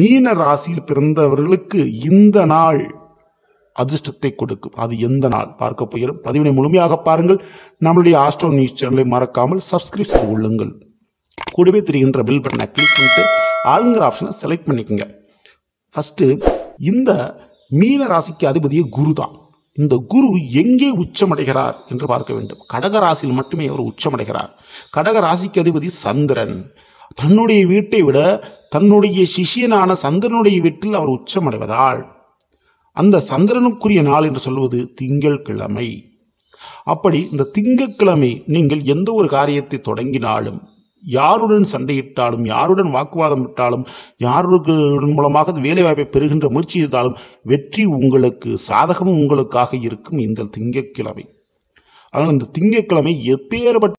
மீன ராசியில் பிறந்தவர்களுக்கு இந்த நாள் அதிர்ஷ்டத்தை கொடுக்கும் அது எந்த நாள் பார்க்க போகிறோம் பதிவினை முழுமையாக பாருங்கள் நம்மளுடைய ஆஸ்ட்ரோ நியூஸ் சேனலை மறக்காமல் சப்ஸ்கிரைப் செய்து கொள்ளுங்கள் கூடவே தெரிகின்ற பில் பட்டனை கிளிக் பண்ணிட்டு ஆளுங்கிற ஆப்ஷனை செலக்ட் பண்ணிக்கோங்க ஃபர்ஸ்ட் இந்த மீன ராசிக்கு அதிபதியே குரு தான் இந்த குரு எங்கே உச்சமடைகிறார் என்று பார்க்க வேண்டும் கடக ராசியில் மட்டுமே அவர் உச்சமடைகிறார் கடக ராசிக்கு அதிபதி சந்திரன் தன்னுடைய வீட்டை விட தன்னுடைய சிஷியனான சந்திரனுடைய வீட்டில் அவர் உச்சமடைவதால் அந்த சந்திரனுக்குரிய நாள் என்று சொல்வது திங்கட்கிழமை அப்படி இந்த திங்கட்கிழமை நீங்கள் எந்த ஒரு காரியத்தை தொடங்கினாலும் யாருடன் சண்டையிட்டாலும் யாருடன் வாக்குவாதம் விட்டாலும் யாருக்கு மூலமாக வேலை வாய்ப்பை பெறுகின்ற முயற்சி செய்தாலும் வெற்றி உங்களுக்கு சாதகமும் உங்களுக்காக இருக்கும் இந்த திங்கட்கிழமை அதனால் இந்த திங்கட்கிழமை எப்பேற்பட்ட